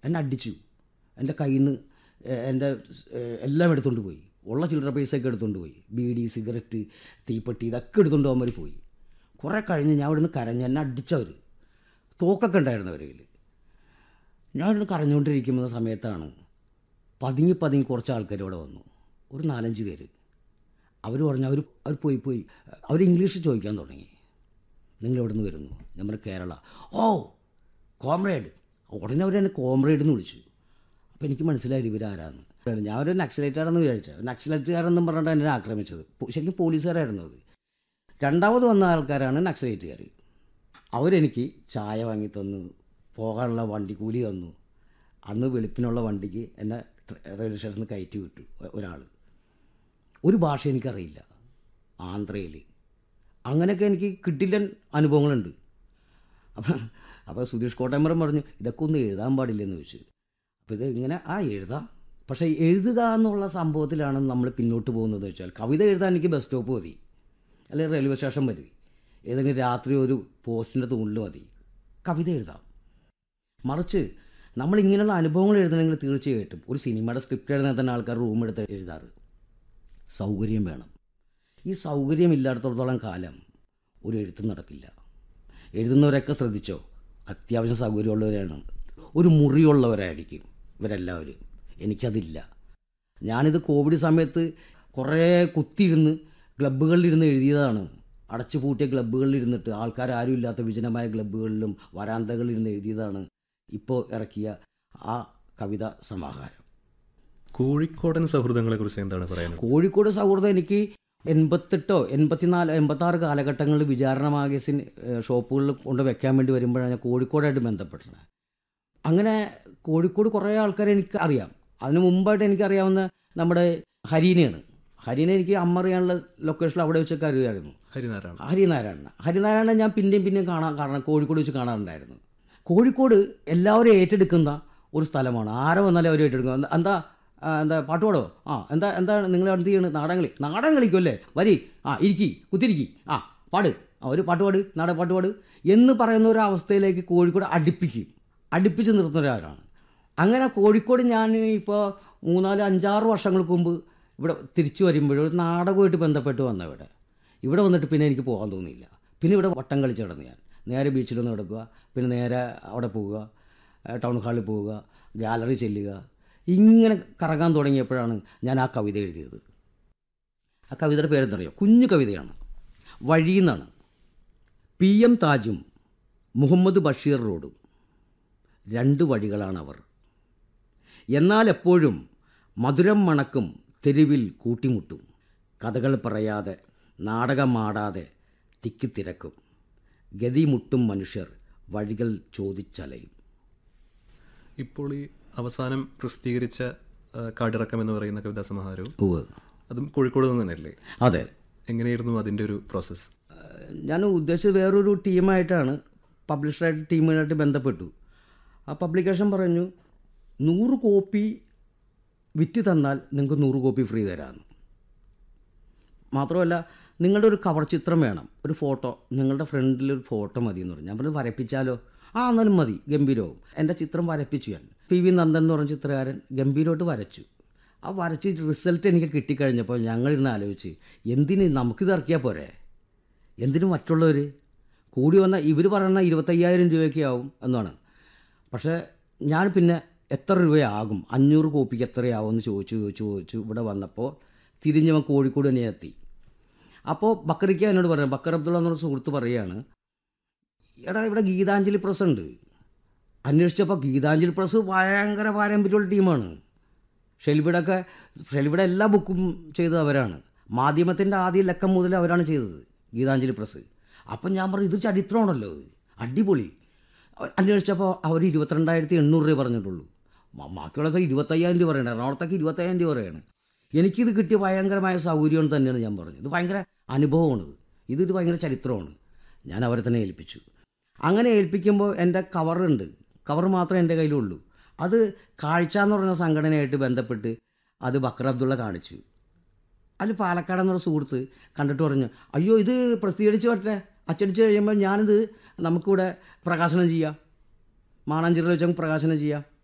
എന്നെ അടിച്ചു എൻ്റെ കയ്യിൽ നിന്ന് എൻ്റെ ഏഹ്, എല്ലാം എടുത്തുകൊണ്ട് പോയി ഉള്ള ചില്ലറ പൈസയൊക്കെ എടുത്തുകൊണ്ട് പോയി ബീഡി സിഗരറ്റ് തീപ്പെട്ടി ഇതൊക്കെ എടുത്തുകൊണ്ട് പോകാൻ പോയി കുറേ കഴിഞ്ഞ് ഞാൻ ഇവിടുന്ന് കരഞ്ഞ് എന്നെ അടിച്ചവർ തോക്കൊക്കെ ഉണ്ടായിരുന്നു അവരുടെ കയ്യിൽ ഞാൻ ഇവിടുന്ന് കരഞ്ഞുകൊണ്ടിരിക്കുന്ന സമയത്താണ് പതുങ്ങി പതുങ്ങി കുറച്ച് ആൾക്കാർ ഇവിടെ വന്നു ഒരു നാലഞ്ച് പേര് അവർ പറഞ്ഞു അവർ അവർ പോയി പോയി അവർ ഇംഗ്ലീഷിൽ ചോദിക്കാൻ തുടങ്ങി നിങ്ങൾ എവിടെ നിന്ന് വരുന്നു ഞാൻ പറഞ്ഞു കേരള ഓ കോമ്രേഡ് ഉടനെ അവർ എന്നെ കോമ്രേഡ് എന്ന് വിളിച്ചു അപ്പോൾ എനിക്ക് മനസ്സിലായി ഇവരാരാന്ന് ഞാൻ ഒരു നക്സലേറ്റാണെന്ന് വിചാരിച്ച നക്സലേറ്റുകാരെന്നും പറഞ്ഞിട്ട് എന്നെ ആക്രമിച്ചത് പോ- ശരിക്കും പോലീസുകാരായിരുന്നു അത് രണ്ടാമത് വന്ന ആൾക്കാരാണ് നക്സലേറ്റുകാർ അവരെനിക്ക് ചായ വാങ്ങി തന്നു പോകാനുള്ള വണ്ടി കൂലി തന്നു അന്ന് വെളുപ്പിനുള്ള വണ്ടിക്ക് എന്നെ ട്ര- റെയിൽവേ സ്റ്റേഷനിൽ കയറ്റി വിട്ടു ഒരാൾ ഒരു ഭാഷ എനിക്കറിയില്ല ആന്ധ്രയിൽ അങ്ങനെയൊക്കെ എനിക്ക് കിട്ടില്ല അനുഭവങ്ങളുണ്ട് അപ്പം അപ്പോൾ സുധീഷ് കോട്ടയമ്പരം പറഞ്ഞു ഇതൊക്കെ ഒന്ന് എഴുതാൻ പാടില്ലെന്ന് ചോദിച്ചു അപ്പോൾ ഇത് ഇങ്ങനെ ആ എഴുതാം പക്ഷേ എഴുതുക എന്നുള്ള സംഭവത്തിലാണ് നമ്മൾ പിന്നോട്ട് പോകുന്നത് വെച്ചാൽ കവിത എഴുതാൻ എനിക്ക് ബസ് സ്റ്റോപ്പ് മതി അല്ലെങ്കിൽ റെയിൽവേ സ്റ്റേഷൻ മതി ഏതെങ്കിലും രാത്രി ഒരു പോസ്റ്റിൻ്റെ തൂണിൽ മതി കവിത എഴുതാം മറിച്ച് നമ്മൾ ഇങ്ങനെയുള്ള അനുഭവങ്ങൾ എഴുതണമെങ്കിൽ തീർച്ചയായിട്ടും ഒരു സിനിമയുടെ സ്ക്രിപ്റ്റ് എഴുതാൻ തന്നെ ആൾക്കാർ റൂം എടുത്ത് എഴുതാറ് സൗകര്യം വേണം ഈ സൗകര്യം ഇല്ലാത്തടത്തോളം കാലം ഒരു എഴുത്തും നടക്കില്ല എഴുതുന്നവരൊക്കെ ശ്രദ്ധിച്ചോ അത്യാവശ്യം സൗകര്യമുള്ളവരാണ് ഒരു മുറിയുള്ളവരായിരിക്കും ഇവരെല്ലാവരും എനിക്കതില്ല ഞാനിത് കോവിഡ് സമയത്ത് കുറേ കുത്തിയിരുന്ന് ക്ലബ്ബുകളിലിരുന്ന് എഴുതിയതാണ് അടച്ചു പൂട്ടിയ ക്ലബ്ബുകളിൽ ഇരുന്നിട്ട് ആൾക്കാരും ഇല്ലാത്ത വിജനമായ ക്ലബ്ബുകളിലും വരാന്തകളിലിരുന്ന് എഴുതിയതാണ് ഇപ്പോൾ ഇറക്കിയ ആ കവിത സമാഹാരം കോഴിക്കോടൻ സൗഹൃദങ്ങളെ കുറിച്ച് എന്താണ് പറയാനുള്ളത് കോഴിക്കോട് സൗഹൃദം എനിക്ക് എൺപത്തെട്ടോ എൺപത്തിനാല് എൺപത്താറ് കാലഘട്ടങ്ങളിൽ വിചാരണ മാഗസിൻ ഏഹ്, ഷോപ്പുകളിൽ കൊണ്ട് വെക്കാൻ വേണ്ടി വരുമ്പോഴാണ് ഞാൻ കോഴിക്കോടായിട്ട് ബന്ധപ്പെട്ടത് അങ്ങനെ കോഴിക്കോട് കുറേ ആൾക്കാരെ എനിക്ക് അറിയാം അതിന് മുമ്പായിട്ട് എനിക്കറിയാവുന്ന നമ്മുടെ ഹരീനയാണ് ഹരീന എനിക്ക് അമ്മ അറിയാനുള്ള ലൊക്കേഷനിൽ അവിടെ വെച്ചൊക്കെ അറിയാമായിരുന്നു ഹരിനാരായണ ഹരിനാരായണ ഹരിനാരായണനെ ഞാൻ പിന്നെയും പിന്നെയും കാണാൻ കാരണം കോഴിക്കോട് വെച്ച് കാണാറുണ്ടായിരുന്നു കോഴിക്കോട് എല്ലാവരും ഏറ്റെടുക്കുന്ന ഒരു സ്ഥലമാണ് ആരെ വന്നാലും അവർ ഏറ്റെടുക്കും എന്താ- എന്താ ആ, എന്താ പാട്ടുപാടോ ആ എന്താ എന്താണ് നിങ്ങൾ എന്ത് ചെയ്യണം നാടൻ കളി നാടൻ കളിക്കും അല്ലേ വരി ആ ഇരിക്കി കുത്തിരിക്കി ആ പാട് ആ ഒരു പാട്ടുപാട് നാടൻ പാട്ടുപാട് എന്ന് പറയുന്ന ഒരു അവസ്ഥയിലേക്ക് കോഴിക്കോട് അടുപ്പിക്കും അടുപ്പിച്ച് നിർത്തുന്ന ഒരാളാണ് അങ്ങനെ കോഴിക്കോട് ഞാൻ ഇപ്പോൾ മൂന്നാല് അഞ്ചാറ് വർഷങ്ങൾക്ക് മുമ്പ് ഇവിടെ തിരിച്ചു വരുമ്പോൾ ഒരു നാടകമായിട്ട് ബന്ധപ്പെട്ട് വന്ന ഇവിടെ ഇവിടെ വന്നിട്ട് പിന്നെ എനിക്ക് പോകാൻ തോന്നിയില്ല പിന്നെ ഇവിടെ വട്ടം കളിച്ച് കിടന്നു ഞാൻ നേരെ ബീച്ചിലൊന്ന് കിടക്കുക പിന്നെ നേരെ അവിടെ പോവുക ഏഹ് ടൗൺ ഹാളിൽ പോവുക ഗാലറി ചെല്ലുക ഇങ്ങനെ കറങ്ങാൻ തുടങ്ങിയപ്പോഴാണ് ഞാൻ ആ കവിത എഴുതിയത് ആ കവിതയുടെ പേരെന്തറിയോ കുഞ്ഞു കവിതയാണ് വഴിയെന്നാണ് പി എം താജും മുഹമ്മദ് ബഷീർ റോഡും രണ്ട് വഴികളാണവർ എന്നാൽ എപ്പോഴും മധുരം മണക്കും തെരുവിൽ കൂട്ടിമുട്ടും കഥകൾ പറയാതെ നാടകമാടാതെ തിക്കിത്തിരക്കും ഗതിമുട്ടും മനുഷ്യർ വഴികൾ ചോദിച്ചലയും ഇപ്പോൾ ഈ അവസാനം പ്രസിദ്ധീകരിച്ച ആ, കാടിറക്കം എന്ന് പറയുന്ന കവിതാ സമാഹാരവും ഉവ് അതും കോഴിക്കോട് നിന്ന് തന്നെയല്ലേ അതെ എങ്ങനെയായിരുന്നു അതിൻ്റെ ഒരു പ്രോസസ്സ് ഞാൻ ഉദ്ദേശിച്ചത് വേറൊരു ടീമായിട്ടാണ് പബ്ലിഷറായിട്ട് ടീമുമായിട്ട് ബന്ധപ്പെട്ടു ആ പബ്ലിക്കേഷൻ പറഞ്ഞു നൂറ് കോപ്പി വിറ്റ് തന്നാൽ നിങ്ങൾക്ക് നൂറ് കോപ്പി ഫ്രീ തരാമെന്ന് മാത്രമല്ല നിങ്ങളുടെ ഒരു കവർ ചിത്രം വേണം ഒരു ഫോട്ടോ നിങ്ങളുടെ ഫ്രണ്ടിൽ ഒരു ഫോട്ടോ മതി എന്ന് പറഞ്ഞു ഞാൻ പറഞ്ഞു വരപ്പിച്ചാലോ ആ എന്നാലും മതി ഗംഭീരവും എൻ്റെ ചിത്രം വരപ്പിച്ചു ഞാൻ പി വി നന്ദൻ എന്ന് പറഞ്ഞ ചിത്രകാരൻ ഗംഭീരമായിട്ട് വരച്ചു ആ വരച്ച് റിസൾട്ട് എനിക്ക് കിട്ടിക്കഴിഞ്ഞപ്പോൾ ഞങ്ങളിരുന്ന് ആലോചിച്ച് എന്തിന് നമുക്കിത് ഇറക്കിയാൽ പോരെ എന്തിനു മറ്റുള്ളവർ കൂടി വന്ന ഇവർ പറയുന്ന ഇരുപത്തയ്യായിരം രൂപയൊക്കെ ആവും എന്നാണ് പക്ഷേ ഞാൻ പിന്നെ എത്ര രൂപയാകും അഞ്ഞൂറ് കോപ്പിക്ക് എത്രയാവും എന്ന് ചോദിച്ചു ചോദിച്ചു ചോദിച്ചു ഇവിടെ വന്നപ്പോൾ തിരിഞ്ഞവൻ കോഴിക്കോട് തന്നെ എത്തി അപ്പോൾ ബക്കറിക്ക എന്നോട് പറഞ്ഞു ബക്കർ അബ്ദുള്ള എന്നൊരു സുഹൃത്ത് പറയുകയാണ് എടാ ഇവിടെ ഗീതാഞ്ജലി പ്രസ് ഉണ്ട് അന്വേഷിച്ചപ്പോൾ ഗീതാഞ്ജലി പ്രസ് ഭയങ്കര പാരമ്പര്യമുള്ള ടീമാണ് ഷെൽവിടൊക്കെ ഷെൽവിയുടെ എല്ലാ ബുക്കും ചെയ്തത് അവരാണ് മാധ്യമത്തിൻ്റെ ആദ്യ ലക്കം മുതൽ അവരാണ് ചെയ്തത് ഗീതാഞ്ജലി പ്രസ് അപ്പം ഞാൻ പറഞ്ഞു ഇത് ചരിത്രമാണല്ലോ ഇത് അടിപൊളി അ- അന്വേഷിച്ചപ്പോൾ അവർ ഇരുപത്തിരണ്ടായിരത്തി എണ്ണൂറ് രൂപ പറഞ്ഞിട്ടുള്ളൂ മ- ബാക്കിയുള്ളതൊക്കെ ഇരുപത്തയ്യായിരം രൂപ പറയണേ എറണാകുളത്തൊക്കെ ഇരുപത്തയ്യായിരം രൂപ പറയാണ് എനിക്കിത് കിട്ടിയ ഭയങ്കരമായ സൗകര്യം തന്നെയാണ് ഞാൻ പറഞ്ഞത് ഇത് ഭയങ്കര അനുഭവമാണിത് ഇത് ഇത് ഭയങ്കര ചരിത്രമാണ് ഞാൻ അവരെ തന്നെ ഏൽപ്പിച്ചു അങ്ങനെ ഏൽപ്പിക്കുമ്പോൾ എൻ്റെ കവറുണ്ട് കവർ മാത്രമേ എൻ്റെ കയ്യിലുള്ളൂ അത് കാഴ്ച എന്ന് പറയുന്ന സംഘടനയായിട്ട് ബന്ധപ്പെട്ട് അത് ബക്കർ അബ്ദുള്ള കാണിച്ചു അതിൽ പാലക്കാട് എന്നൊരു സുഹൃത്ത് കണ്ടിട്ട് പറഞ്ഞു അയ്യോ ഇത് പ്രസിദ്ധീകരിച്ച് പറ്റേ അച്ചടിച്ച് കഴിയുമ്പോൾ ഞാനിത് നമുക്കിവിടെ പ്രകാശനം ചെയ്യാം മാണാഞ്ചിറയിൽ വെച്ച് നമുക്ക് പ്രകാശനം ചെയ്യാം